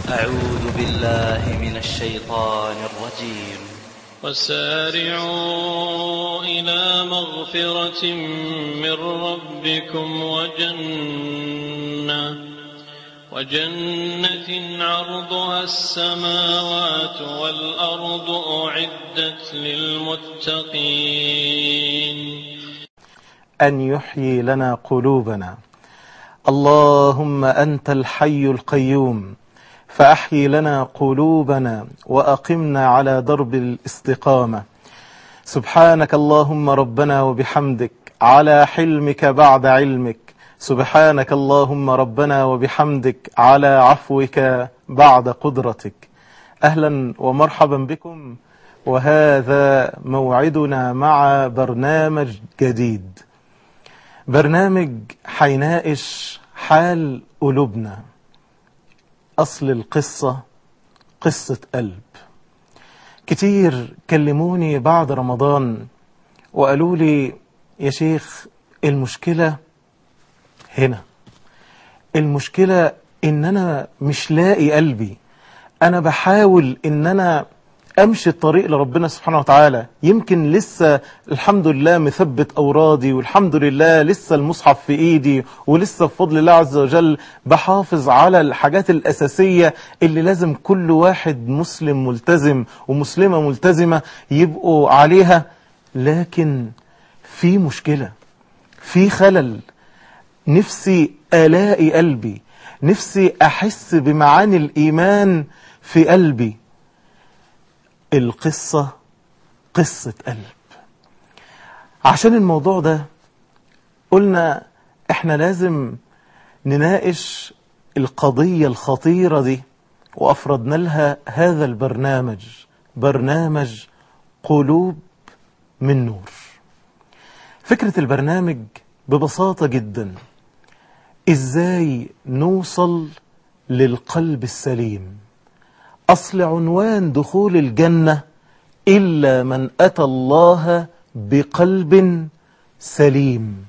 أعوذ بالله من الشيطان الرجيم وسارعوا إلى مغفرة من ربكم وجنة وجنة عرضها السماوات والأرض أعدت للمتقين أن يحيي لنا قلوبنا اللهم أنت الحي القيوم فأحيي لنا قلوبنا وأقمنا على درب الاستقامة سبحانك اللهم ربنا وبحمدك على حلمك بعد علمك سبحانك اللهم ربنا وبحمدك على عفوك بعد قدرتك أهلا ومرحبا بكم وهذا موعدنا مع برنامج جديد برنامج حيناقش حال قلوبنا أصل القصة قصة قلب كتير كلموني بعد رمضان وقالوا لي يا شيخ المشكلة هنا المشكلة ان انا مش لاقي قلبي انا بحاول ان انا امشي الطريق لربنا سبحانه وتعالى يمكن لسه الحمد لله مثبت اورادي والحمد لله لسه المصحف في ايدي ولسه بفضل الله عز وجل بحافظ على الحاجات الاساسية اللي لازم كل واحد مسلم ملتزم ومسلمة ملتزمة يبقوا عليها لكن في مشكلة في خلل نفسي الاقي قلبي نفسي احس بمعاني الايمان في قلبي القصة قصة قلب عشان الموضوع ده قلنا احنا لازم نناقش القضية الخطيرة دي وافردنا لها هذا البرنامج برنامج قلوب من نور فكرة البرنامج ببساطة جدا ازاي نوصل للقلب السليم أصل عنوان دخول الجنة إلا من أتى الله بقلب سليم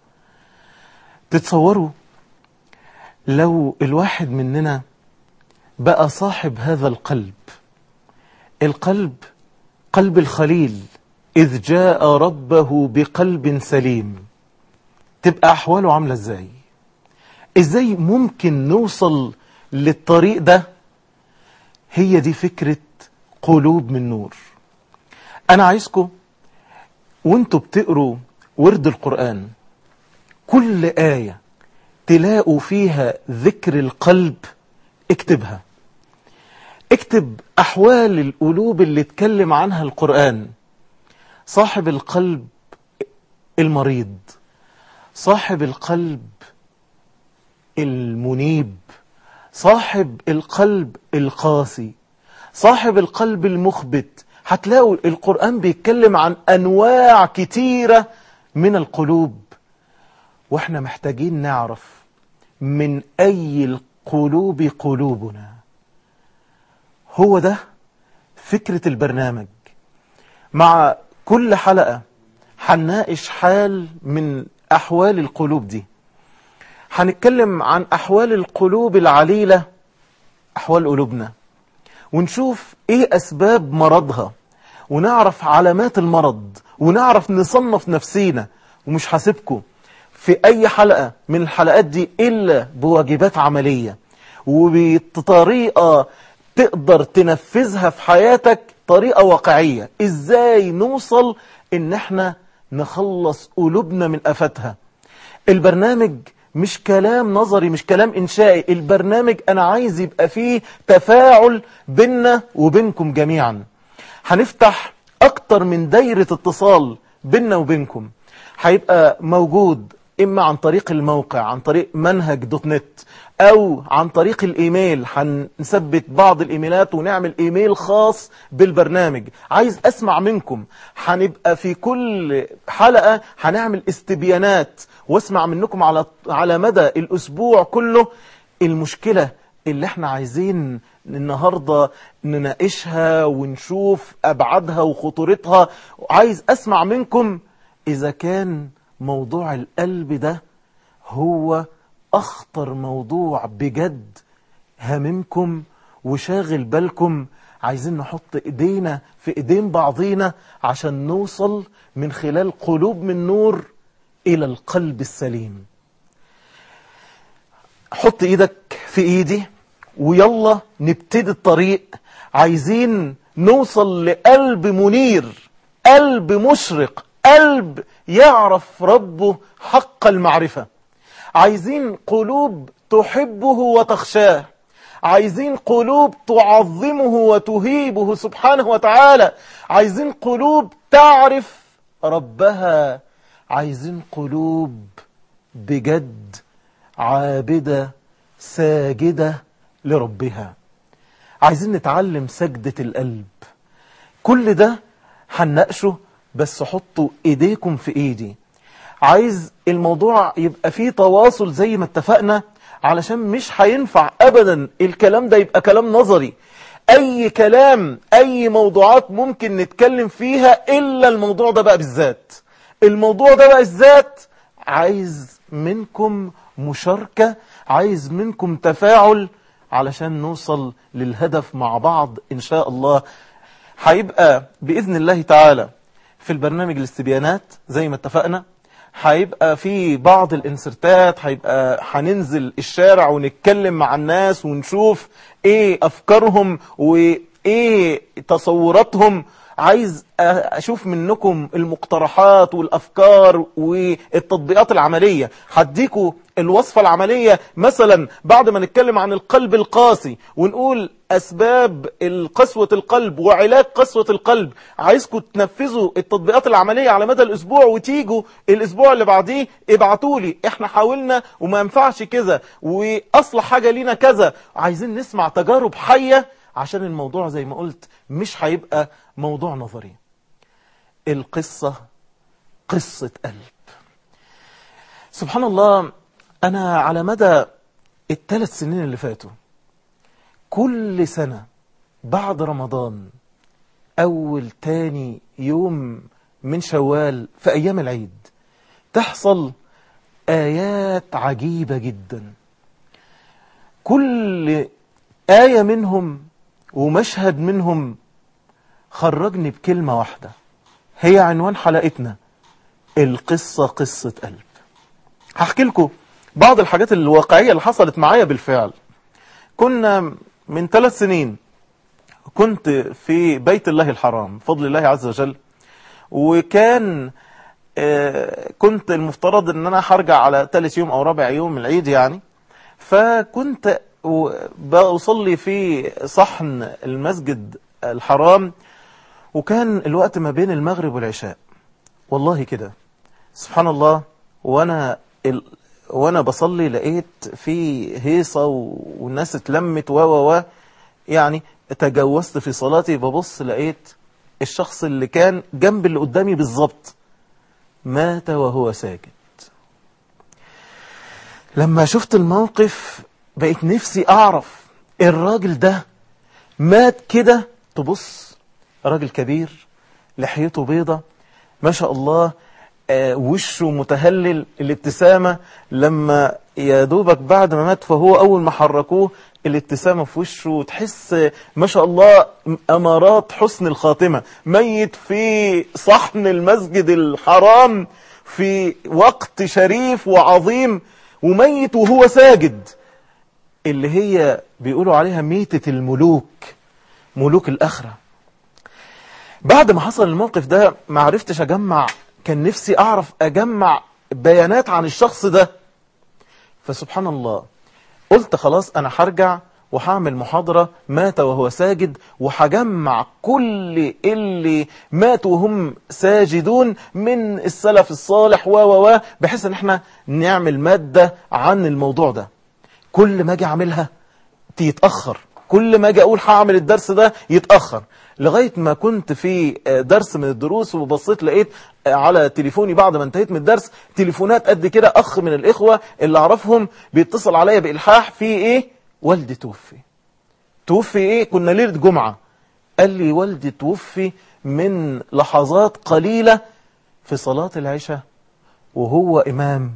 تتصوروا لو الواحد مننا بقى صاحب هذا القلب القلب قلب الخليل إذ جاء ربه بقلب سليم تبقى أحواله عاملة إزاي إزاي ممكن نوصل للطريق ده هي دي فكرة قلوب من نور أنا عايزكم وانتوا بتقروا ورد القرآن كل آية تلاقوا فيها ذكر القلب اكتبها اكتب أحوال القلوب اللي اتكلم عنها القرآن صاحب القلب المريض صاحب القلب المنيب صاحب القلب القاسي صاحب القلب المخبت هتلاقوا القرآن بيتكلم عن أنواع كتيرة من القلوب واحنا محتاجين نعرف من أي القلوب قلوبنا هو ده فكرة البرنامج مع كل حلقة هنناقش حال من أحوال القلوب دي هنتكلم عن أحوال القلوب العليلة أحوال قلوبنا ونشوف إيه أسباب مرضها ونعرف علامات المرض ونعرف نصنف نفسينا ومش هسيبكم في أي حلقة من الحلقات دي إلا بواجبات عملية وبطريقة تقدر تنفذها في حياتك طريقة واقعية إزاي نوصل إن احنا نخلص قلوبنا من أفتها البرنامج مش كلام نظري مش كلام إنشائي البرنامج أنا عايز يبقى فيه تفاعل بيننا وبينكم جميعا هنفتح أكتر من دايرة اتصال بيننا وبينكم هيبقى موجود إما عن طريق الموقع عن طريق منهج دوت نت أو عن طريق الإيميل هنثبت بعض الإيميلات ونعمل إيميل خاص بالبرنامج عايز أسمع منكم هنبقى في كل حلقة هنعمل استبيانات واسمع منكم على على مدى الأسبوع كله المشكلة اللي احنا عايزين النهاردة نناقشها ونشوف أبعادها وخطورتها عايز أسمع منكم إذا كان موضوع القلب ده هو أخطر موضوع بجد هممكم وشاغل بالكم عايزين نحط ايدينا في ايدين بعضينا عشان نوصل من خلال قلوب من نور الى القلب السليم حط ايدك في ايدي ويلا نبتدي الطريق عايزين نوصل لقلب منير قلب مشرق قلب يعرف ربه حق المعرفة عايزين قلوب تحبه وتخشاه عايزين قلوب تعظمه وتهيبه سبحانه وتعالى عايزين قلوب تعرف ربها عايزين قلوب بجد عابدة ساجدة لربها عايزين نتعلم سجدة القلب كل ده هنناقشه بس حطوا ايديكم في ايدي عايز الموضوع يبقى فيه تواصل زي ما اتفقنا علشان مش هينفع ابدا الكلام ده يبقى كلام نظري اي كلام اي موضوعات ممكن نتكلم فيها الا الموضوع ده بقى بالذات الموضوع ده بقى بالذات عايز منكم مشاركة عايز منكم تفاعل علشان نوصل للهدف مع بعض ان شاء الله هيبقى بإذن الله تعالى في البرنامج الاستبيانات زي ما اتفقنا هيبقى في بعض الانسرتات هيبقى هننزل الشارع ونتكلم مع الناس ونشوف ايه افكارهم وايه تصوراتهم عايز اشوف منكم المقترحات والافكار والتطبيقات العملية هديكوا الوصفة العملية مثلا بعد ما نتكلم عن القلب القاسي ونقول اسباب قسوة القلب وعلاج قسوة القلب عايزكم تنفذوا التطبيقات العملية على مدى الاسبوع وتيجوا الاسبوع اللي بعديه ابعتوا لي احنا حاولنا وما ينفعش كذا واصلح حاجة لينا كذا عايزين نسمع تجارب حية عشان الموضوع زي ما قلت مش هيبقى موضوع نظري القصة قصة قلب سبحان الله أنا على مدى الثلاث سنين اللي فاتوا كل سنة بعد رمضان أول تاني يوم من شوال في أيام العيد تحصل آيات عجيبة جدا كل آية منهم ومشهد منهم خرجني بكلمة واحدة هي عنوان حلقتنا القصة قصة قلب هحكي لكم بعض الحاجات الواقعية اللي حصلت معايا بالفعل كنا من ثلاث سنين كنت في بيت الله الحرام فضل الله عز وجل وكان كنت المفترض ان انا هرجع على ثالث يوم او رابع يوم من العيد يعني فكنت بصلي في صحن المسجد الحرام وكان الوقت ما بين المغرب والعشاء والله كده سبحان الله وانا ال... وانا بصلي لقيت في هيصة والناس اتلمت و و و يعني تجوزت في صلاتي ببص لقيت الشخص اللي كان جنب اللي قدامي بالظبط مات وهو ساجد لما شفت الموقف بقيت نفسي اعرف الراجل ده مات كده تبص راجل كبير لحيته بيضة ما شاء الله آه وشه متهلل الابتسامة لما يا دوبك بعد ما مات فهو أول ما حركوه الابتسامة في وشه وتحس ما شاء الله أمارات حسن الخاتمة ميت في صحن المسجد الحرام في وقت شريف وعظيم وميت وهو ساجد اللي هي بيقولوا عليها ميتة الملوك ملوك الآخرة بعد ما حصل الموقف ده ما عرفتش أجمع كان نفسي أعرف أجمع بيانات عن الشخص ده فسبحان الله قلت خلاص أنا هرجع وهعمل محاضرة مات وهو ساجد وهجمع كل اللي ماتوا وهم ساجدون من السلف الصالح و و و بحيث ان احنا نعمل مادة عن الموضوع ده كل ما اجي اعملها يتأخر كل ما اجي اقول هعمل الدرس ده يتأخر لغاية ما كنت في درس من الدروس وبصيت لقيت على تليفوني بعد ما انتهيت من الدرس تليفونات قد كده اخ من الاخوة اللي اعرفهم بيتصل عليا بإلحاح في ايه والدي توفي توفي ايه كنا ليلة جمعة قال لي والدي توفي من لحظات قليلة في صلاة العشاء وهو امام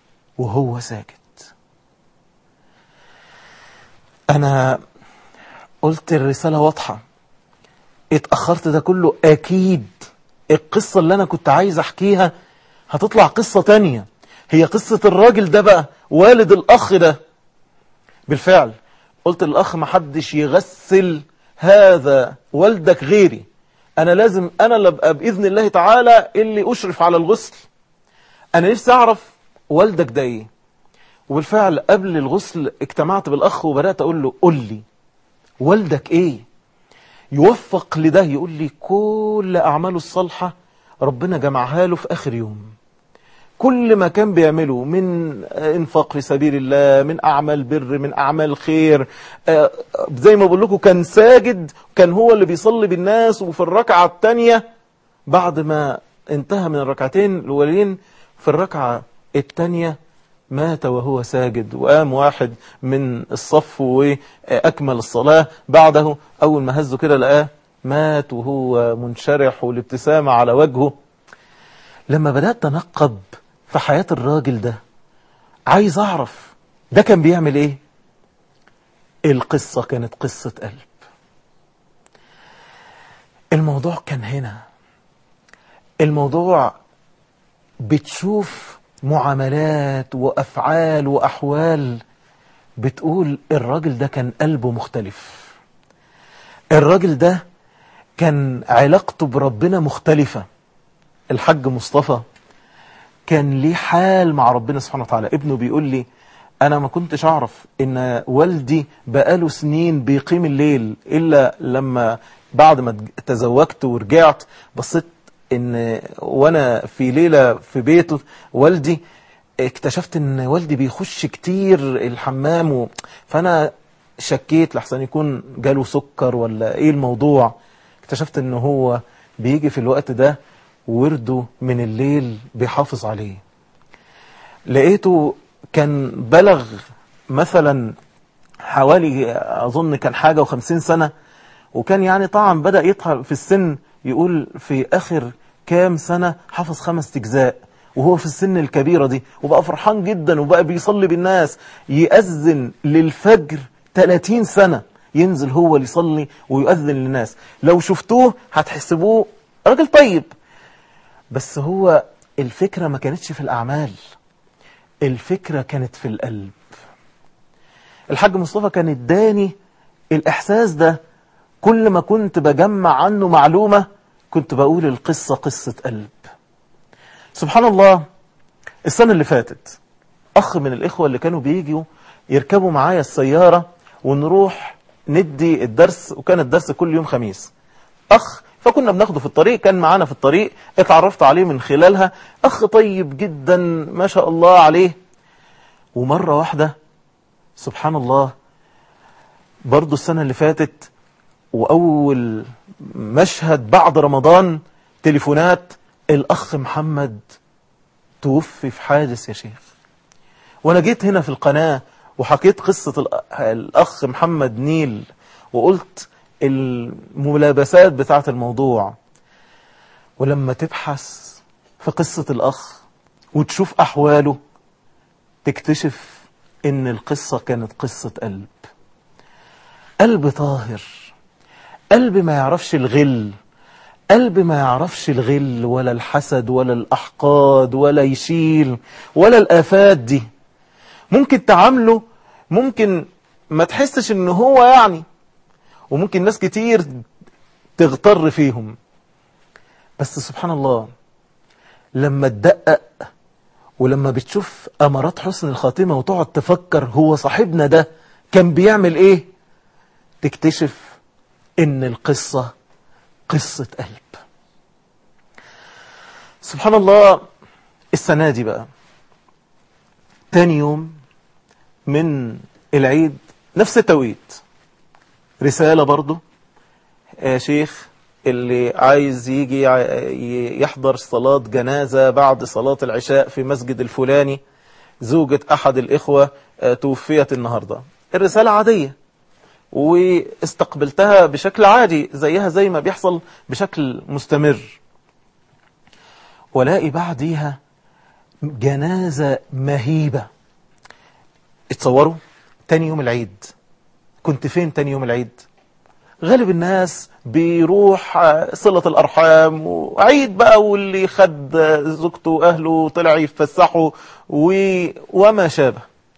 وهو ساكت انا قلت الرسالة واضحة اتأخرت ده كله أكيد القصة اللي أنا كنت عايز أحكيها هتطلع قصة تانية هي قصة الراجل ده بقى والد الأخ ده بالفعل قلت للأخ محدش يغسل هذا والدك غيري أنا لازم أنا اللي أبقى بإذن الله تعالى اللي أشرف على الغسل أنا نفسي أعرف والدك ده إيه وبالفعل قبل الغسل اجتمعت بالأخ وبدأت أقول له قل لي والدك إيه يوفق لده يقول لي كل أعماله الصالحة ربنا جمعها له في آخر يوم كل ما كان بيعمله من انفاق في سبيل الله من اعمال بر من اعمال خير آه، زي ما بقول لكم كان ساجد كان هو اللي بيصلي بالناس وفي الركعه الثانيه بعد ما انتهى من الركعتين الاولين في الركعه الثانيه مات وهو ساجد وقام واحد من الصف واكمل الصلاه بعده اول ما هزه كده لقاه مات وهو منشرح والابتسامه على وجهه لما بدأت أنقب في حياة الراجل ده عايز أعرف ده كان بيعمل إيه القصة كانت قصة قلب الموضوع كان هنا الموضوع بتشوف معاملات وأفعال وأحوال بتقول الراجل ده كان قلبه مختلف الراجل ده كان علاقته بربنا مختلفة الحاج مصطفى كان ليه حال مع ربنا سبحانه وتعالى ابنه بيقول لي انا ما كنتش اعرف ان والدي بقاله سنين بيقيم الليل الا لما بعد ما تزوجت ورجعت بصيت ان وانا في ليله في بيته والدي اكتشفت ان والدي بيخش كتير الحمام و... فانا شكيت لحسن يكون جاله سكر ولا ايه الموضوع اكتشفت ان هو بيجي في الوقت ده ورده من الليل بيحافظ عليه لقيته كان بلغ مثلا حوالي أظن كان حاجة وخمسين سنة وكان يعني طبعا بدأ يطهر في السن يقول في آخر كام سنة حفظ خمس أجزاء وهو في السن الكبيرة دي وبقى فرحان جدا وبقى بيصلي بالناس يأذن للفجر 30 سنة ينزل هو اللي يصلي ويؤذن للناس لو شفتوه هتحسبوه راجل طيب بس هو الفكرة ما كانتش في الأعمال الفكرة كانت في القلب الحاج مصطفى كان اداني الإحساس ده كل ما كنت بجمع عنه معلومة كنت بقول القصة قصة قلب سبحان الله السنة اللي فاتت أخ من الإخوة اللي كانوا بيجوا يركبوا معايا السيارة ونروح ندي الدرس وكان الدرس كل يوم خميس أخ فكنا بناخده في الطريق كان معانا في الطريق اتعرفت عليه من خلالها أخ طيب جدا ما شاء الله عليه ومرة واحدة سبحان الله برضو السنة اللي فاتت وأول مشهد بعد رمضان تليفونات الأخ محمد توفي في حادث يا شيخ وأنا جيت هنا في القناة وحكيت قصة الأخ محمد نيل وقلت الملابسات بتاعة الموضوع ولما تبحث في قصة الأخ وتشوف أحواله تكتشف إن القصة كانت قصة قلب قلب طاهر قلب ما يعرفش الغل قلب ما يعرفش الغل ولا الحسد ولا الأحقاد ولا يشيل ولا الآفات دي ممكن تعامله ممكن ما تحسش ان هو يعني وممكن ناس كتير تغتر فيهم بس سبحان الله لما تدقق ولما بتشوف أمارات حسن الخاتمة وتقعد تفكر هو صاحبنا ده كان بيعمل ايه تكتشف ان القصة قصة قلب سبحان الله السنة دي بقى تاني يوم من العيد نفس التوقيت رسالة برضو يا شيخ اللي عايز يجي يحضر صلاة جنازة بعد صلاة العشاء في مسجد الفلاني زوجة أحد الإخوة توفيت النهاردة الرسالة عادية واستقبلتها بشكل عادي زيها زي ما بيحصل بشكل مستمر ولاقي بعديها جنازة مهيبة اتصوروا تاني يوم العيد كنت فين تاني يوم العيد غالب الناس بيروح صلة الأرحام وعيد بقى واللي خد زوجته وأهله طلع يفسحوا و... وما شابه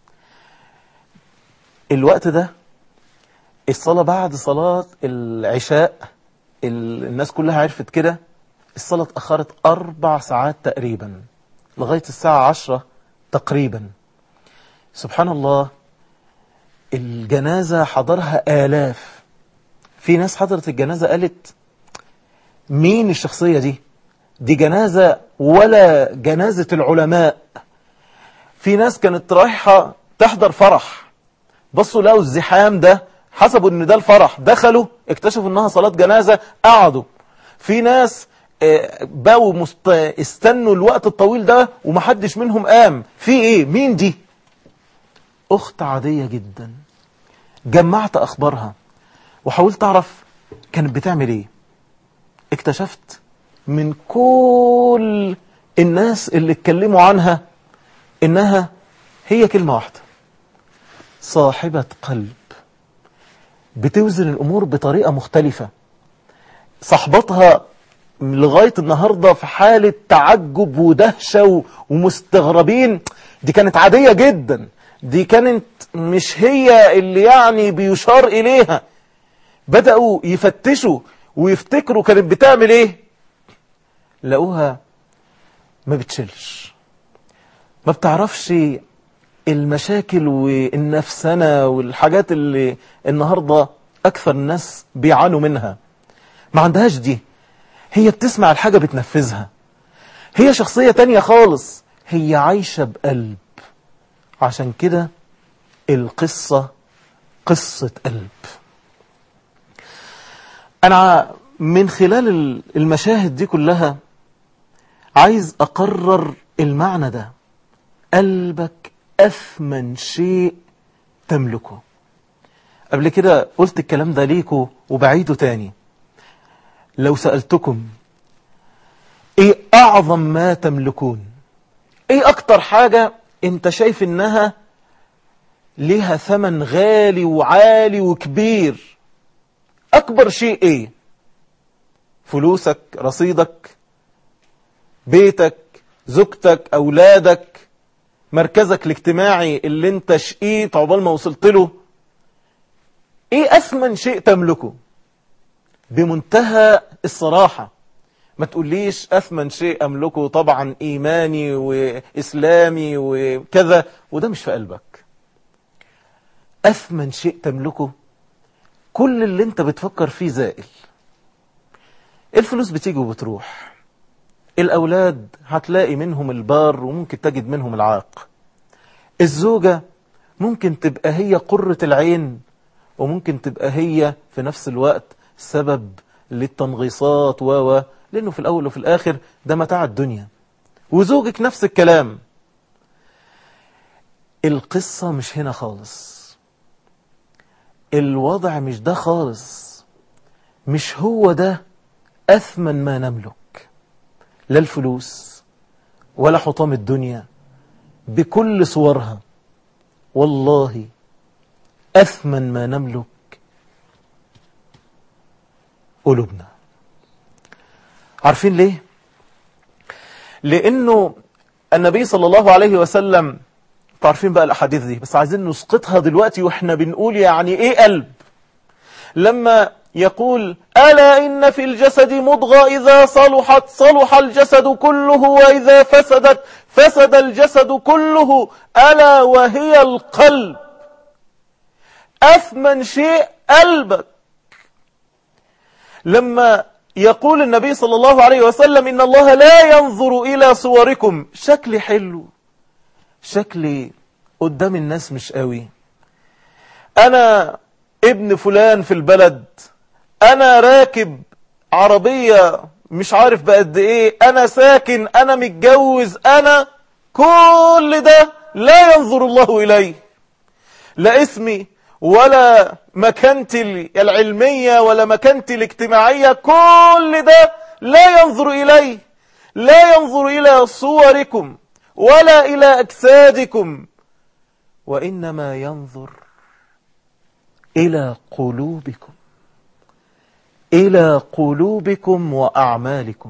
الوقت ده الصلاة بعد صلاة العشاء الناس كلها عرفت كده الصلاة اتأخرت أربع ساعات تقريبا لغاية الساعة عشرة تقريبا سبحان الله الجنازة حضرها آلاف في ناس حضرت الجنازة قالت مين الشخصية دي دي جنازة ولا جنازة العلماء في ناس كانت رايحة تحضر فرح بصوا لقوا الزحام ده حسبوا ان ده الفرح دخلوا اكتشفوا انها صلاة جنازة قعدوا في ناس بقوا مست... استنوا الوقت الطويل ده ومحدش منهم قام في ايه مين دي اخت عادية جدا جمعت اخبارها وحاولت اعرف كانت بتعمل ايه اكتشفت من كل الناس اللي اتكلموا عنها انها هي كلمة واحدة صاحبة قلب بتوزن الامور بطريقة مختلفة صحبتها لغاية النهاردة في حالة تعجب ودهشة ومستغربين دي كانت عادية جدا دي كانت مش هي اللي يعني بيشار إليها بدأوا يفتشوا ويفتكروا كانت بتعمل ايه لقوها ما بتشلش ما بتعرفش المشاكل والنفسنة والحاجات اللي النهاردة أكثر الناس بيعانوا منها ما عندهاش دي هي بتسمع الحاجة بتنفذها هي شخصية تانية خالص هي عايشة بقلب عشان كده القصة قصة قلب أنا من خلال المشاهد دي كلها عايز أقرر المعنى ده قلبك أثمن شيء تملكه قبل كده قلت الكلام ده ليكو وبعيده تاني لو سألتكم ايه اعظم ما تملكون ايه اكتر حاجة انت شايف انها ليها ثمن غالي وعالي وكبير اكبر شيء ايه فلوسك رصيدك بيتك زوجتك اولادك مركزك الاجتماعي اللي انت شقيت عقبال ما وصلت له ايه اثمن شيء تملكه بمنتهى الصراحة ما تقوليش أثمن شيء أملكه طبعا إيماني وإسلامي وكذا وده مش في قلبك أثمن شيء تملكه كل اللي انت بتفكر فيه زائل الفلوس بتيجي وبتروح الأولاد هتلاقي منهم البار وممكن تجد منهم العاق الزوجة ممكن تبقى هي قرة العين وممكن تبقى هي في نفس الوقت سبب للتنغيصات و لأنه في الأول وفي الآخر ده متاع الدنيا وزوجك نفس الكلام القصة مش هنا خالص الوضع مش ده خالص مش هو ده أثمن ما نملك لا الفلوس ولا حطام الدنيا بكل صورها والله أثمن ما نملك قلوبنا عارفين ليه لانه النبي صلى الله عليه وسلم عارفين بقى الاحاديث دي بس عايزين نسقطها دلوقتي واحنا بنقول يعني ايه قلب لما يقول ألا إن في الجسد مضغة إذا صلحت صلح الجسد كله وإذا فسدت فسد الجسد كله ألا وهي القلب أثمن شيء قلبك لما يقول النبي صلى الله عليه وسلم إن الله لا ينظر إلى صوركم شكلي حلو شكلي قدام الناس مش قوي أنا ابن فلان في البلد أنا راكب عربية مش عارف بقد إيه أنا ساكن أنا متجوز أنا كل ده لا ينظر الله إليه لا اسمي ولا مكانتي العلمية ولا مكانتي الاجتماعية كل ده لا ينظر إليه لا ينظر إلى صوركم ولا إلى أجسادكم وإنما ينظر إلى قلوبكم إلى قلوبكم وأعمالكم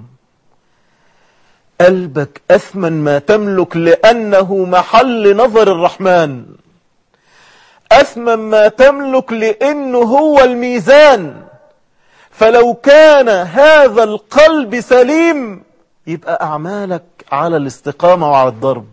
قلبك أثمن ما تملك لأنه محل نظر الرحمن أثمن ما تملك لأنه هو الميزان فلو كان هذا القلب سليم يبقى أعمالك على الاستقامة وعلى الضرب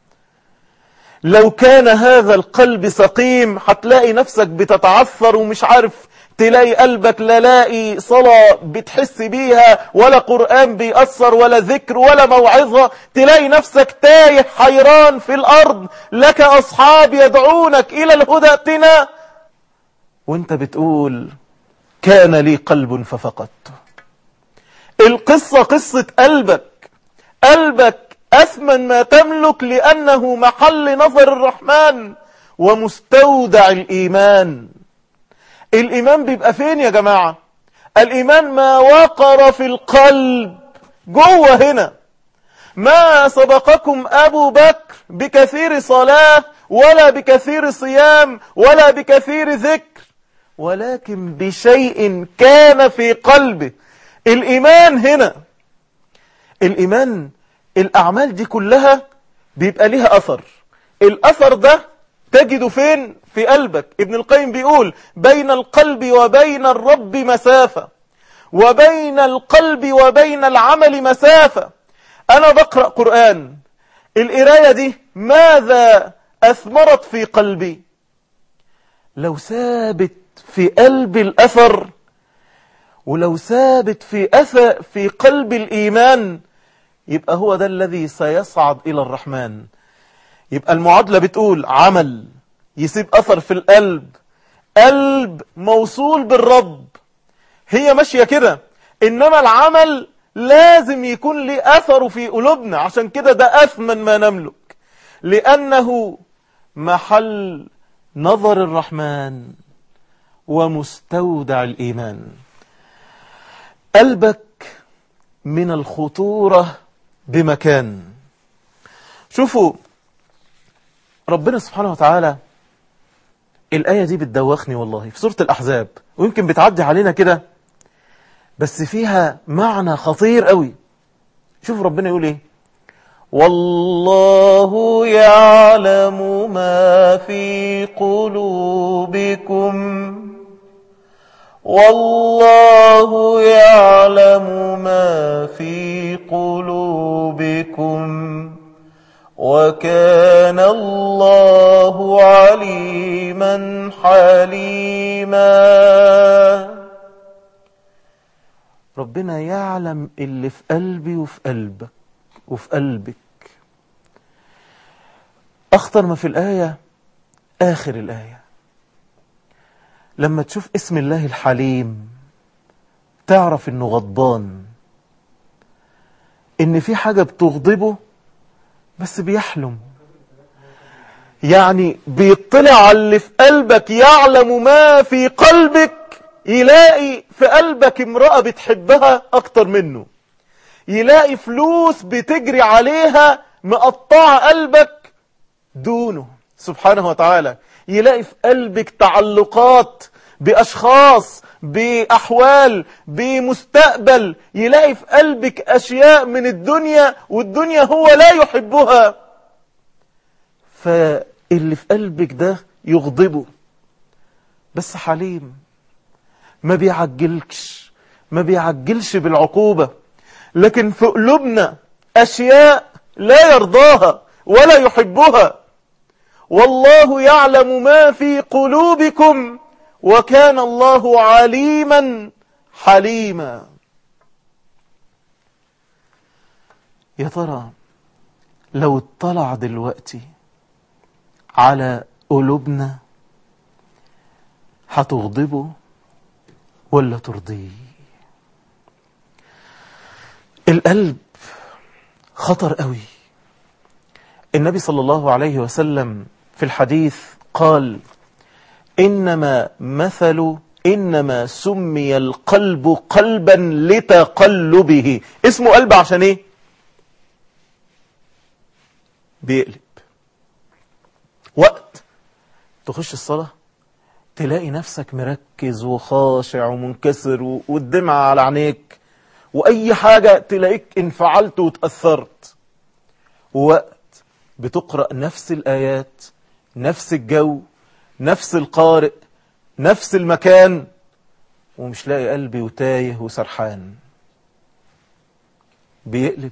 لو كان هذا القلب سقيم هتلاقي نفسك بتتعثر ومش عارف تلاقي قلبك لا لاقي صلاة بتحس بيها ولا قرآن بيأثر ولا ذكر ولا موعظة تلاقي نفسك تايه حيران في الأرض لك أصحاب يدعونك إلى الهدى اتنا وانت بتقول كان لي قلب ففقدته القصة قصة قلبك قلبك أثمن ما تملك لأنه محل نظر الرحمن ومستودع الإيمان الإيمان بيبقى فين يا جماعة الإيمان ما وقر في القلب جوه هنا ما سبقكم أبو بكر بكثير صلاة ولا بكثير صيام ولا بكثير ذكر ولكن بشيء كان في قلبه الإيمان هنا الإيمان الأعمال دي كلها بيبقى لها أثر الأثر ده تجده فين في قلبك ابن القيم بيقول بين القلب وبين الرب مسافة وبين القلب وبين العمل مسافة أنا بقرأ قرآن القراية دي ماذا أثمرت في قلبي لو ثابت في قلب الأثر ولو ثابت في أثر في قلب الإيمان يبقى هو ده الذي سيصعد إلى الرحمن يبقى المعادلة بتقول عمل يسيب أثر في القلب قلب موصول بالرب هي ماشية كده إنما العمل لازم يكون ليه أثر في قلوبنا عشان كده ده أثمن ما نملك لأنه محل نظر الرحمن ومستودع الإيمان قلبك من الخطورة بمكان شوفوا ربنا سبحانه وتعالى الآية دي بتدوخني والله في سورة الأحزاب ويمكن بتعدي علينا كده بس فيها معنى خطير قوي شوف ربنا يقول ايه والله يعلم ما في قلوبكم والله يعلم ما في قلوبكم وكان الله عليما حليما ربنا يعلم اللي في قلبي وفي قلبك وفي قلبك أخطر ما في الآية آخر الآية لما تشوف اسم الله الحليم تعرف انه غضبان ان في حاجة بتغضبه بس بيحلم يعني بيطلع على اللي في قلبك يعلم ما في قلبك يلاقي في قلبك امرأة بتحبها اكتر منه يلاقي فلوس بتجري عليها مقطعة قلبك دونه سبحانه وتعالى يلاقي في قلبك تعلقات بأشخاص بأحوال بمستقبل يلاقي في قلبك أشياء من الدنيا والدنيا هو لا يحبها فاللي في قلبك ده يغضبه بس حليم ما بيعجلكش ما بيعجلش بالعقوبة لكن في قلوبنا أشياء لا يرضاها ولا يحبها والله يعلم ما في قلوبكم وكان الله عليما حليما يا ترى لو اطلع دلوقتي على قلوبنا هتغضبه ولا ترضيه القلب خطر قوي النبي صلى الله عليه وسلم في الحديث قال إنما مثل إنما سمي القلب قلبا لتقلبه اسمه قلب عشان ايه بيقلب وقت تخش الصلاة تلاقي نفسك مركز وخاشع ومنكسر و- والدمعة على عينيك وأي حاجة تلاقيك انفعلت وتأثرت ووقت بتقرأ نفس الآيات نفس الجو نفس القارئ نفس المكان ومش لاقي قلبي وتايه وسرحان بيقلب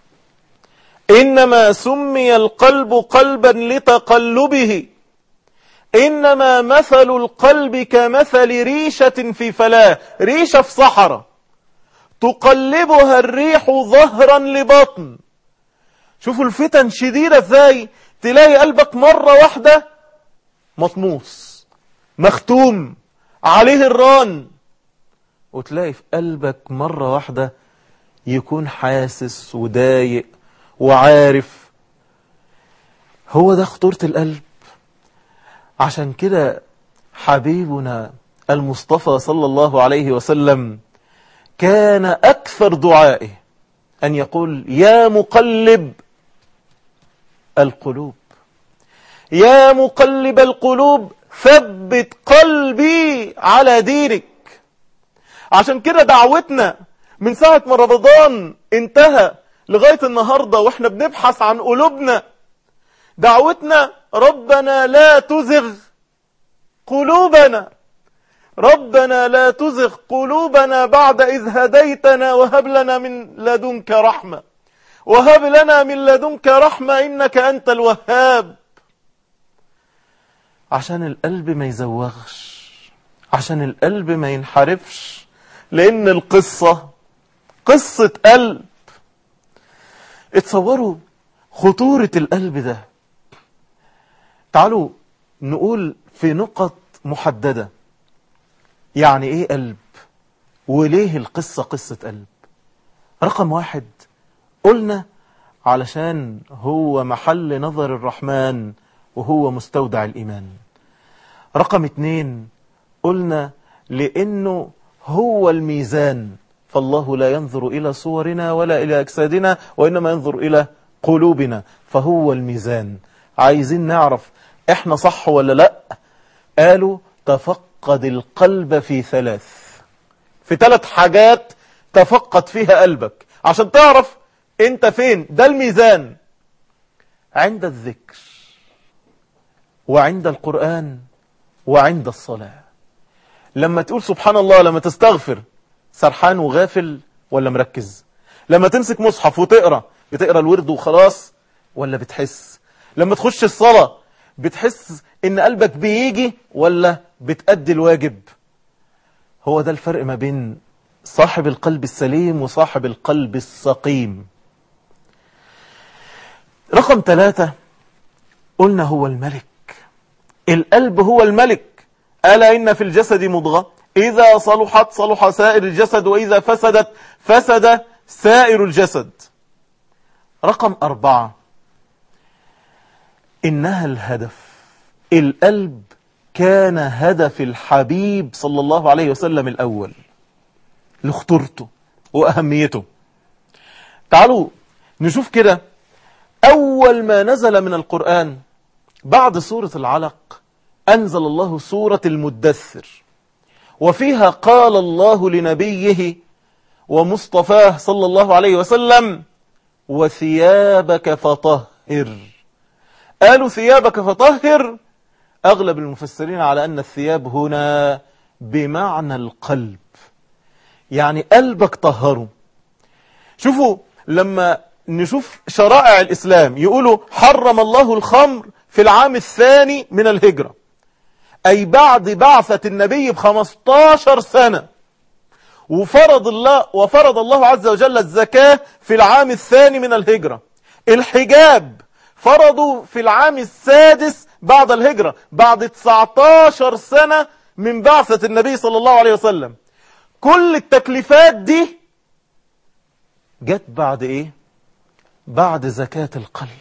إنما سمي القلب قلبا لتقلبه إنما مثل القلب كمثل ريشة في فلاة ريشة في صحراء تقلبها الريح ظهرا لبطن شوفوا الفتن شديدة ازاي تلاقي قلبك مرة واحدة مطموس مختوم عليه الران وتلاقي في قلبك مرة واحدة يكون حاسس ودايق وعارف هو ده خطورة القلب عشان كده حبيبنا المصطفى صلى الله عليه وسلم كان أكثر دعائه أن يقول يا مقلب القلوب يا مقلب القلوب ثبت قلبي على دينك عشان كده دعوتنا من ساعة ما رمضان انتهى لغاية النهاردة واحنا بنبحث عن قلوبنا دعوتنا ربنا لا تزغ قلوبنا ربنا لا تزغ قلوبنا بعد إذ هديتنا وهب لنا من لدنك رحمة وهب لنا من لدنك رحمة إنك أنت الوهاب عشان القلب ما يزوغش عشان القلب ما ينحرفش لأن القصة قصة قلب اتصوروا خطورة القلب ده تعالوا نقول في نقط محددة يعني ايه قلب وليه القصة قصة قلب رقم واحد قلنا علشان هو محل نظر الرحمن وهو مستودع الإيمان رقم اتنين قلنا لأنه هو الميزان فالله لا ينظر إلى صورنا ولا إلى أجسادنا وإنما ينظر إلى قلوبنا فهو الميزان عايزين نعرف احنا صح ولا لا قالوا تفقد القلب في ثلاث في ثلاث حاجات تفقد فيها قلبك عشان تعرف انت فين ده الميزان عند الذكر وعند القرآن وعند الصلاة لما تقول سبحان الله لما تستغفر سرحان وغافل ولا مركز لما تمسك مصحف وتقرأ بتقرأ الورد وخلاص ولا بتحس لما تخش الصلاة بتحس ان قلبك بيجي ولا بتأدي الواجب هو ده الفرق ما بين صاحب القلب السليم وصاحب القلب السقيم رقم ثلاثة قلنا هو الملك القلب هو الملك ألا إن في الجسد مضغة إذا صلحت صلح سائر الجسد وإذا فسدت فسد سائر الجسد رقم أربعة إنها الهدف القلب كان هدف الحبيب صلى الله عليه وسلم الأول لخطورته وأهميته تعالوا نشوف كده أول ما نزل من القرآن بعد سورة العلق أنزل الله سورة المدثر وفيها قال الله لنبيه ومصطفاه صلى الله عليه وسلم وثيابك فطهر قالوا ثيابك فطهر أغلب المفسرين على أن الثياب هنا بمعنى القلب يعني قلبك طهره شوفوا لما نشوف شرائع الإسلام يقولوا حرم الله الخمر في العام الثاني من الهجرة أي بعد بعثة النبي بخمستاشر سنة وفرض الله وفرض الله عز وجل الزكاة في العام الثاني من الهجرة الحجاب فرضوا في العام السادس بعد الهجرة بعد 19 سنة من بعثة النبي صلى الله عليه وسلم كل التكليفات دي جت بعد ايه بعد زكاة القلب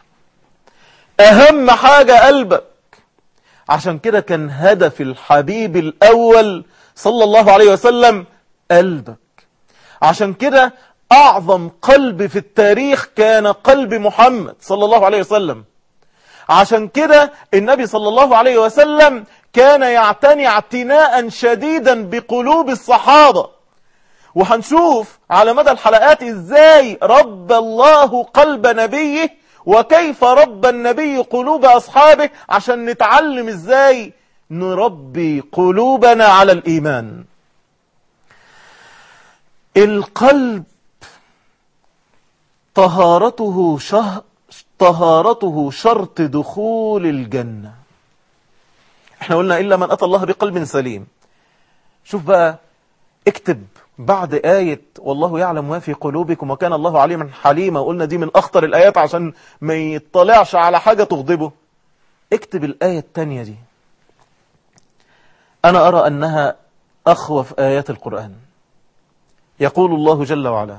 اهم حاجة قلبك عشان كده كان هدف الحبيب الاول صلى الله عليه وسلم قلبك عشان كده اعظم قلب في التاريخ كان قلب محمد صلى الله عليه وسلم عشان كده النبي صلى الله عليه وسلم كان يعتني اعتناء شديدا بقلوب الصحابة وهنشوف على مدى الحلقات ازاي رب الله قلب نبيه وكيف رب النبي قلوب أصحابه عشان نتعلم ازاي نربي قلوبنا على الإيمان القلب طهارته شه... طهارته شرط دخول الجنة احنا قلنا إلا من أتى الله بقلب سليم شوف بقى اكتب بعد آية والله يعلم ما في قلوبكم وكان الله عليما حليما وقلنا دي من أخطر الآيات عشان ما يطلعش على حاجة تغضبه اكتب الآية التانية دي أنا أرى أنها أخوف آيات القرآن يقول الله جل وعلا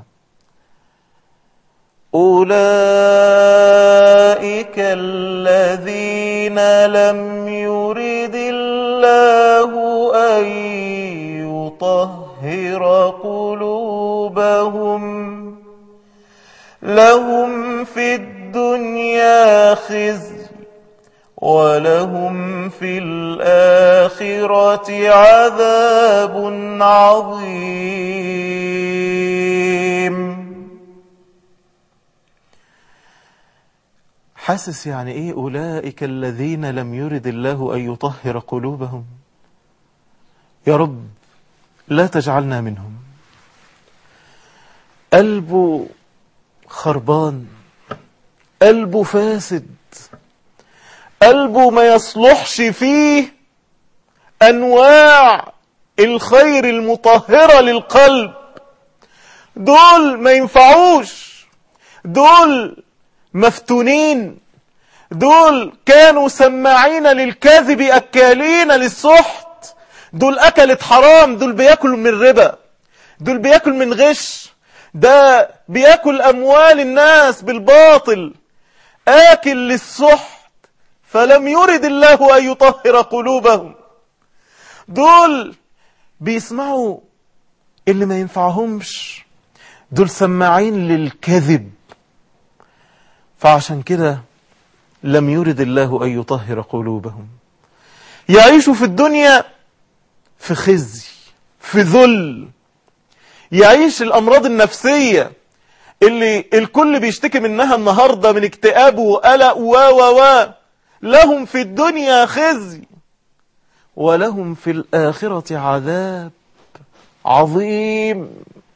أولئك الذين لم يرد الله أن يطهر قلوبهم لهم في الدنيا خزي ولهم في الآخرة عذاب عظيم حاسس يعني ايه أولئك الذين لم يرد الله أن يطهر قلوبهم يا رب لا تجعلنا منهم قلبه خربان قلبه فاسد قلبه ما يصلحش فيه أنواع الخير المطهرة للقلب دول ما ينفعوش دول مفتونين دول كانوا سماعين للكذب أكالين للسحت دول أكلت حرام دول بياكل من ربا دول بياكل من غش ده بياكل أموال الناس بالباطل آكل للسحت فلم يرد الله أن يطهر قلوبهم دول بيسمعوا اللي ما ينفعهمش دول سماعين للكذب فعشان كده لم يرد الله أن يطهر قلوبهم يعيشوا في الدنيا في خزي في ذل يعيش الأمراض النفسية اللي الكل بيشتكي منها النهاردة من اكتئاب وقلق و و و لهم في الدنيا خزي ولهم في الآخرة عذاب عظيم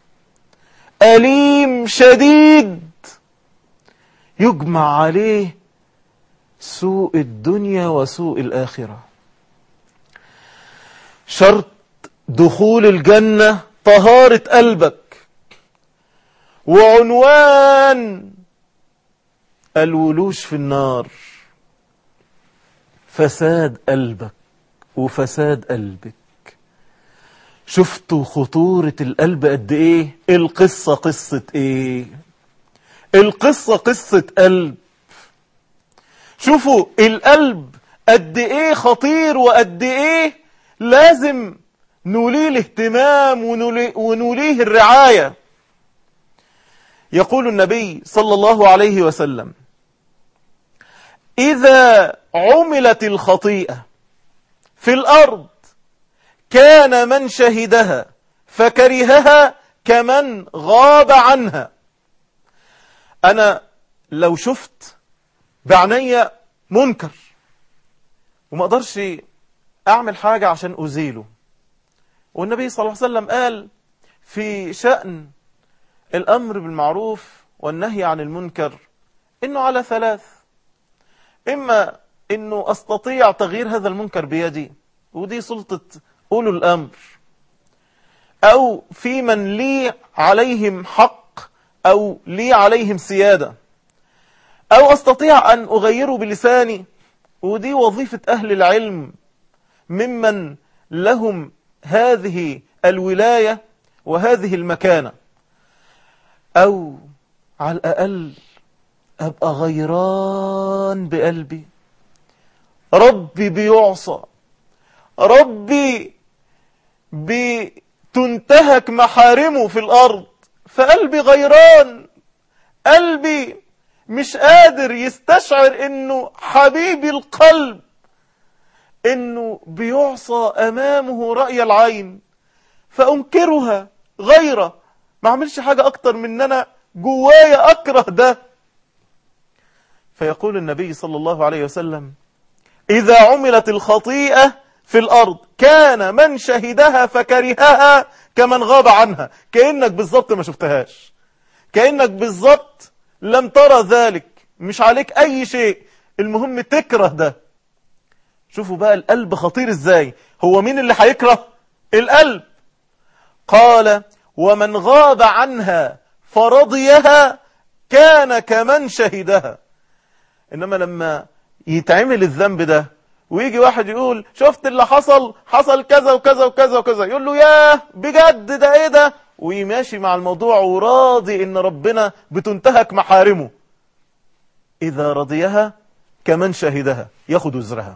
أليم شديد يجمع عليه سوء الدنيا وسوء الآخرة شرط دخول الجنة طهارة قلبك وعنوان الولوش في النار فساد قلبك وفساد قلبك شفتوا خطورة القلب قد ايه القصة قصة ايه القصة قصة قلب شوفوا القلب قد ايه خطير وقد ايه لازم نوليه الاهتمام ونوليه, ونوليه الرعاية يقول النبي صلى الله عليه وسلم إذا عملت الخطيئة في الأرض كان من شهدها فكرهها كمن غاب عنها أنا لو شفت بعنية منكر وما أقدرش أعمل حاجة عشان أزيله والنبي صلى الله عليه وسلم قال في شأن الأمر بالمعروف والنهي عن المنكر إنه على ثلاث إما إنه أستطيع تغيير هذا المنكر بيدي ودي سلطة أولو الأمر أو في من لي عليهم حق أو لي عليهم سيادة أو أستطيع أن أغيره بلساني ودي وظيفة أهل العلم ممن لهم هذه الولاية وهذه المكانة أو على الأقل أبقى غيران بقلبي ربي بيعصى ربي بتنتهك محارمه في الأرض فقلبي غيران قلبي مش قادر يستشعر انه حبيبي القلب انه بيعصى امامه رأي العين فانكرها غيره ما اعملش حاجة اكتر من ان انا جوايا اكره ده فيقول النبي صلى الله عليه وسلم اذا عملت الخطيئة في الارض كان من شهدها فكرهها كمن غاب عنها كأنك بالظبط ما شفتهاش كأنك بالظبط لم ترى ذلك مش عليك اي شيء المهم تكره ده شوفوا بقى القلب خطير ازاي هو مين اللي هيكره القلب قال ومن غاب عنها فرضيها كان كمن شهدها انما لما يتعمل الذنب ده ويجي واحد يقول شفت اللي حصل حصل كذا وكذا وكذا وكذا يقول له ياه بجد ده ايه ده ويماشي مع الموضوع وراضي ان ربنا بتنتهك محارمه اذا رضيها كمن شهدها ياخد وزرها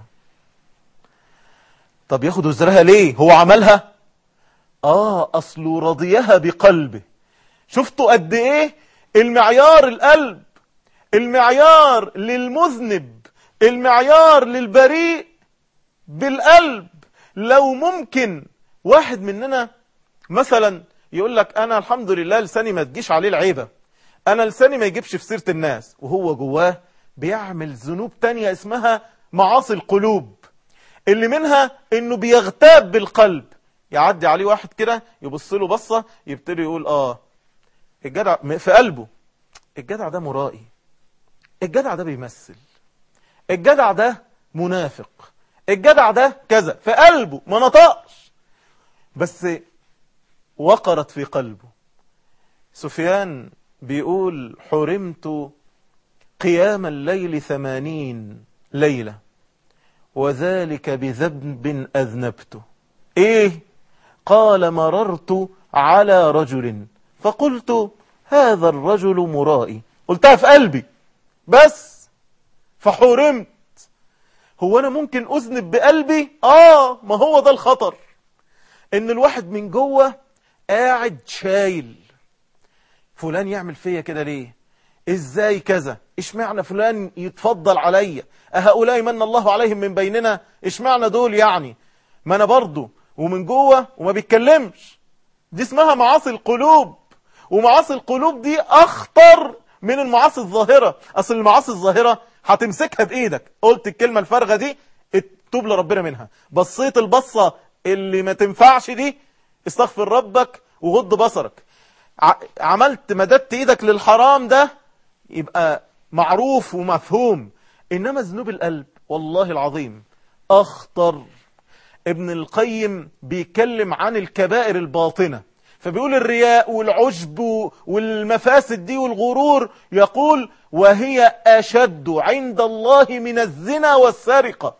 طب ياخد وزرها ليه هو عملها اه اصله رضيها بقلبه شفتوا قد ايه المعيار القلب المعيار للمذنب المعيار للبريء بالقلب لو ممكن واحد مننا مثلا يقول لك انا الحمد لله لساني ما تجيش عليه العيبة انا لساني ما يجيبش في سيرة الناس وهو جواه بيعمل ذنوب تانية اسمها معاصي القلوب اللي منها انه بيغتاب بالقلب يعدي عليه واحد كده يبص له بصة يبتدي يقول اه الجدع في قلبه الجدع ده مرائي الجدع ده بيمثل الجدع ده منافق الجدع ده كذا في قلبه ما نطقش بس وقرت في قلبه سفيان بيقول حرمت قيام الليل ثمانين ليلة وذلك بذنب أذنبته إيه قال مررت على رجل فقلت هذا الرجل مرائي قلتها في قلبي بس فحرمت هو أنا ممكن أذنب بقلبي آه ما هو ده الخطر إن الواحد من جوه قاعد شايل فلان يعمل فيا كده ليه ازاي كذا اشمعنى فلان يتفضل عليا أهؤلاء من الله عليهم من بيننا اشمعنى دول يعني ما انا برضو ومن جوه وما بيتكلمش دي اسمها معاصي القلوب ومعاصي القلوب دي اخطر من المعاصي الظاهرة اصل المعاصي الظاهرة هتمسكها بايدك قلت الكلمة الفارغة دي اتوب لربنا منها بصيت البصة اللي ما تنفعش دي استغفر ربك وغض بصرك عملت مددت ايدك للحرام ده يبقى معروف ومفهوم انما ذنوب القلب والله العظيم اخطر ابن القيم بيتكلم عن الكبائر الباطنة فبيقول الرياء والعجب والمفاسد دي والغرور يقول وهي أشد عند الله من الزنا والسرقة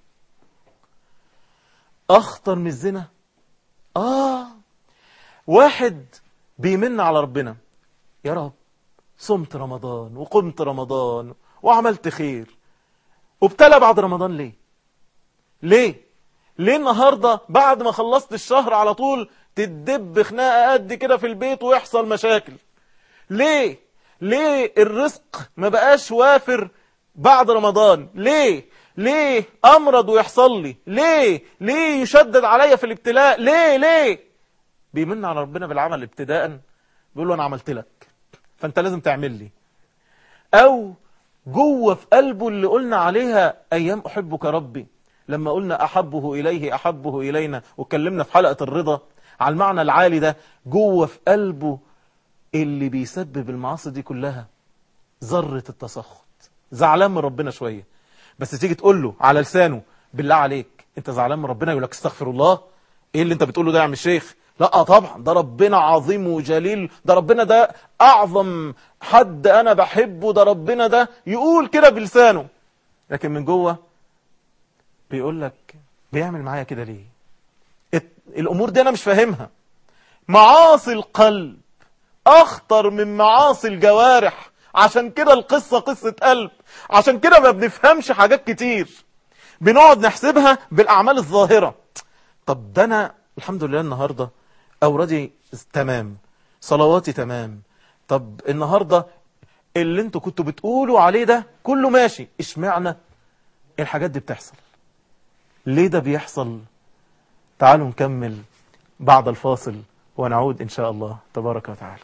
أخطر من الزنا آه واحد بيمن على ربنا يا رب صمت رمضان وقمت رمضان وعملت خير وابتلى بعد رمضان ليه ليه ليه النهاردة بعد ما خلصت الشهر على طول تدب خناقة قد كده في البيت ويحصل مشاكل ليه ليه الرزق ما بقاش وافر بعد رمضان ليه ليه امرض ويحصل لي ليه ليه يشدد عليا في الابتلاء ليه ليه بيمن على ربنا بالعمل ابتداء بيقول له انا عملت لك فانت لازم تعمل لي او جوه في قلبه اللي قلنا عليها ايام احبك ربي لما قلنا احبه اليه احبه الينا واتكلمنا في حلقة الرضا على المعنى العالي ده جوه في قلبه اللي بيسبب المعاصي دي كلها ذرة التسخط زعلان من ربنا شوية بس تيجي تقول له على لسانه بالله عليك انت زعلان من ربنا يقول لك استغفر الله ايه اللي انت بتقوله ده يا عم الشيخ لا طبعا ده ربنا عظيم وجليل ده ربنا ده اعظم حد انا بحبه ده ربنا ده يقول كده بلسانه لكن من جوه بيقول لك بيعمل معايا كده ليه الامور دي انا مش فاهمها معاصي القلب اخطر من معاصي الجوارح عشان كده القصة قصة قلب عشان كده ما بنفهمش حاجات كتير بنقعد نحسبها بالاعمال الظاهرة طب ده انا الحمد لله النهاردة اوردي تمام صلواتي تمام طب النهاردة اللي انتوا كنتوا بتقولوا عليه ده كله ماشي اشمعنى الحاجات دي بتحصل ليه ده بيحصل تعالوا نكمل بعد الفاصل ونعود إن شاء الله تبارك وتعالى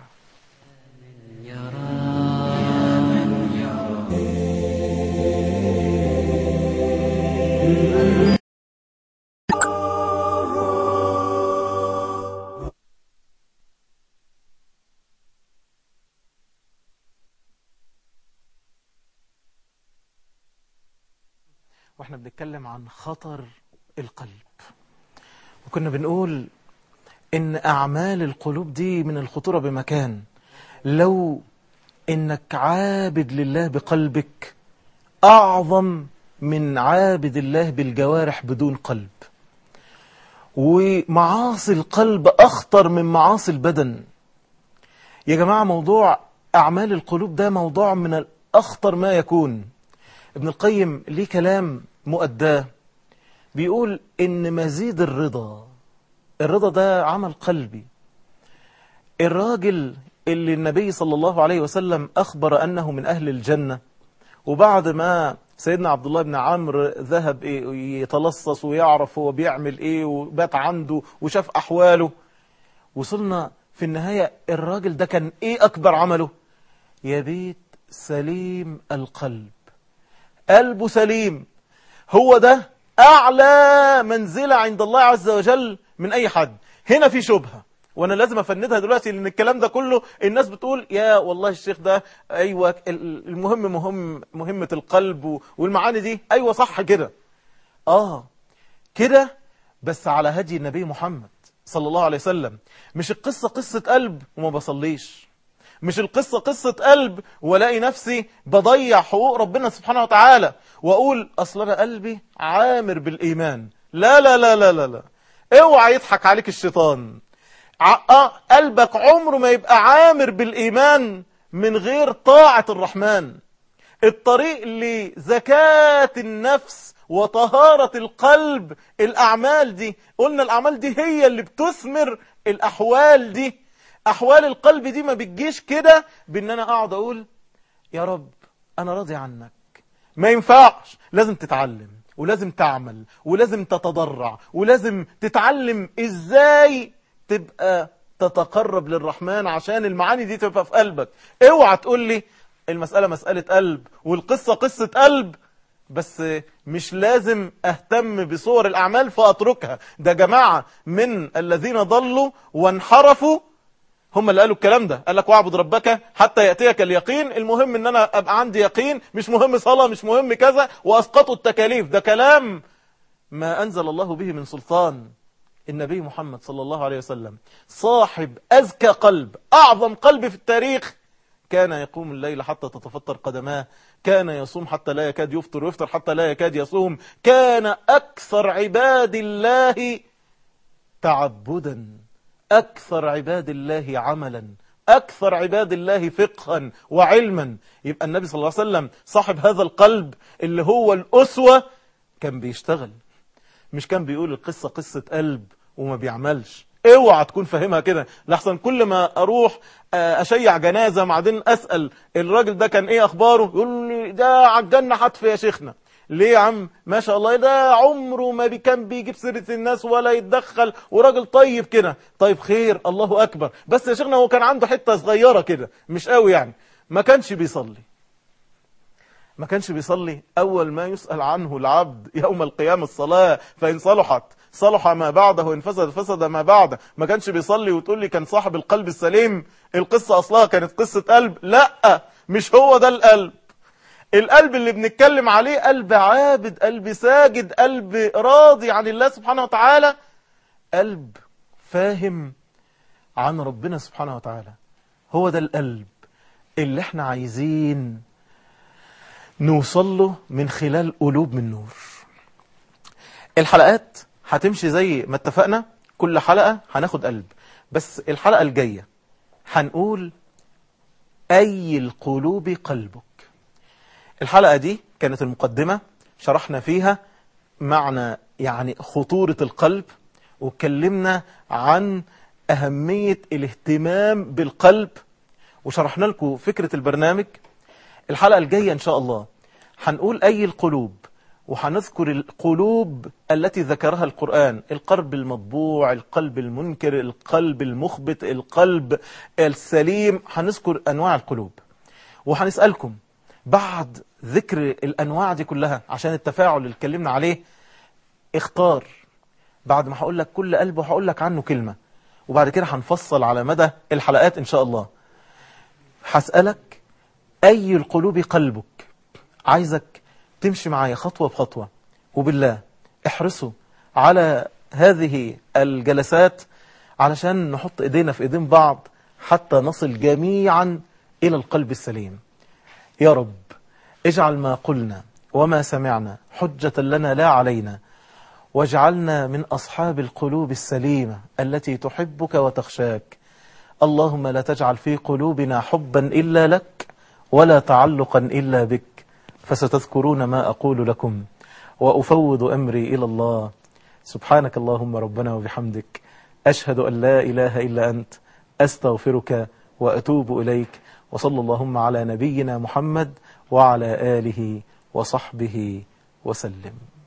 واحنا بنتكلم عن خطر القلب وكنا بنقول ان اعمال القلوب دي من الخطورة بمكان لو انك عابد لله بقلبك اعظم من عابد الله بالجوارح بدون قلب ومعاصي القلب اخطر من معاصي البدن يا جماعة موضوع اعمال القلوب ده موضوع من الاخطر ما يكون ابن القيم ليه كلام مؤداه بيقول ان مزيد الرضا الرضا ده عمل قلبي الراجل اللي النبي صلى الله عليه وسلم أخبر أنه من أهل الجنة وبعد ما سيدنا عبد الله بن عمرو ذهب يتلصص ويعرف هو بيعمل ايه وبات عنده وشاف أحواله وصلنا في النهاية الراجل ده كان ايه أكبر عمله يبيت سليم القلب قلبه سليم هو ده أعلى منزلة عند الله عز وجل من أي حد هنا في شبهة وانا لازم افندها دلوقتي لان الكلام ده كله الناس بتقول يا والله الشيخ ده ايوه المهم مهم مهمة القلب والمعاني دي ايوه صح كده اه كده بس على هدي النبي محمد صلى الله عليه وسلم مش القصة قصة قلب وما بصليش مش القصة قصة قلب ولاقي نفسي بضيع حقوق ربنا سبحانه وتعالى واقول اصل انا قلبي عامر بالايمان لا لا لا لا لا, لا. اوعى يضحك عليك الشيطان قلبك عمره ما يبقى عامر بالإيمان من غير طاعة الرحمن الطريق لزكاة النفس وطهارة القلب الأعمال دي قلنا الأعمال دي هي اللي بتثمر الأحوال دي أحوال القلب دي ما بتجيش كده بأن أنا أقعد أقول يا رب أنا راضي عنك ما ينفعش لازم تتعلم ولازم تعمل ولازم تتضرع ولازم تتعلم ازاي تبقى تتقرب للرحمن عشان المعاني دي تبقى في قلبك اوعى تقول لي المسألة مسألة قلب والقصة قصة قلب بس مش لازم اهتم بصور الاعمال فاتركها ده جماعة من الذين ضلوا وانحرفوا هم اللي قالوا الكلام ده قال لك واعبد ربك حتى يأتيك اليقين المهم ان انا ابقى عندي يقين مش مهم صلاة مش مهم كذا واسقطوا التكاليف ده كلام ما انزل الله به من سلطان النبي محمد صلى الله عليه وسلم صاحب أذكى قلب أعظم قلب في التاريخ كان يقوم الليل حتى تتفطر قدماه كان يصوم حتى لا يكاد يفطر ويفطر حتى لا يكاد يصوم كان أكثر عباد الله تعبدا أكثر عباد الله عملا أكثر عباد الله فقها وعلما يبقى النبي صلى الله عليه وسلم صاحب هذا القلب اللي هو الأسوة كان بيشتغل مش كان بيقول القصة قصة قلب وما بيعملش اوعى تكون فاهمها كده لحسن كل ما اروح اشيع جنازة بعدين اسأل الراجل ده كان ايه اخباره يقول لي ده على الجنة حتف يا شيخنا ليه يا عم ما شاء الله ده عمره ما بي كان بيجيب سيرة الناس ولا يتدخل وراجل طيب كده طيب خير الله اكبر بس يا شيخنا هو كان عنده حتة صغيرة كده مش قوي يعني ما كانش بيصلي ما كانش بيصلي أول ما يسأل عنه العبد يوم القيامة الصلاة فإن صلحت صلح ما بعده وإن فسد فسد ما بعده ما كانش بيصلي وتقول لي كان صاحب القلب السليم القصة أصلها كانت قصة قلب لا مش هو ده القلب القلب اللي بنتكلم عليه قلب عابد قلب ساجد قلب راضي عن الله سبحانه وتعالى قلب فاهم عن ربنا سبحانه وتعالى هو ده القلب اللي احنا عايزين نوصل له من خلال قلوب من نور الحلقات هتمشي زي ما اتفقنا كل حلقة هناخد قلب بس الحلقة الجاية هنقول أي القلوب قلبك الحلقة دي كانت المقدمة شرحنا فيها معنى يعني خطورة القلب واتكلمنا عن أهمية الاهتمام بالقلب وشرحنا لكم فكرة البرنامج الحلقة الجاية إن شاء الله هنقول أي القلوب وهنذكر القلوب التي ذكرها القرآن القلب المطبوع القلب المنكر القلب المخبت القلب السليم هنذكر أنواع القلوب وهنسألكم بعد ذكر الأنواع دي كلها عشان التفاعل اللي اتكلمنا عليه اختار بعد ما هقول لك كل قلب وهقول لك عنه كلمة وبعد كده هنفصل على مدى الحلقات إن شاء الله هسألك أي القلوب قلبك عايزك تمشي معايا خطوة بخطوة وبالله احرصوا على هذه الجلسات علشان نحط ايدينا في ايدين بعض حتى نصل جميعا إلى القلب السليم يا رب اجعل ما قلنا وما سمعنا حجة لنا لا علينا واجعلنا من أصحاب القلوب السليمة التي تحبك وتخشاك اللهم لا تجعل في قلوبنا حبا إلا لك ولا تعلقا إلا بك فستذكرون ما أقول لكم وأفوض أمري إلى الله سبحانك اللهم ربنا وبحمدك أشهد أن لا إله إلا أنت أستغفرك وأتوب إليك وصلى اللهم على نبينا محمد وعلى آله وصحبه وسلم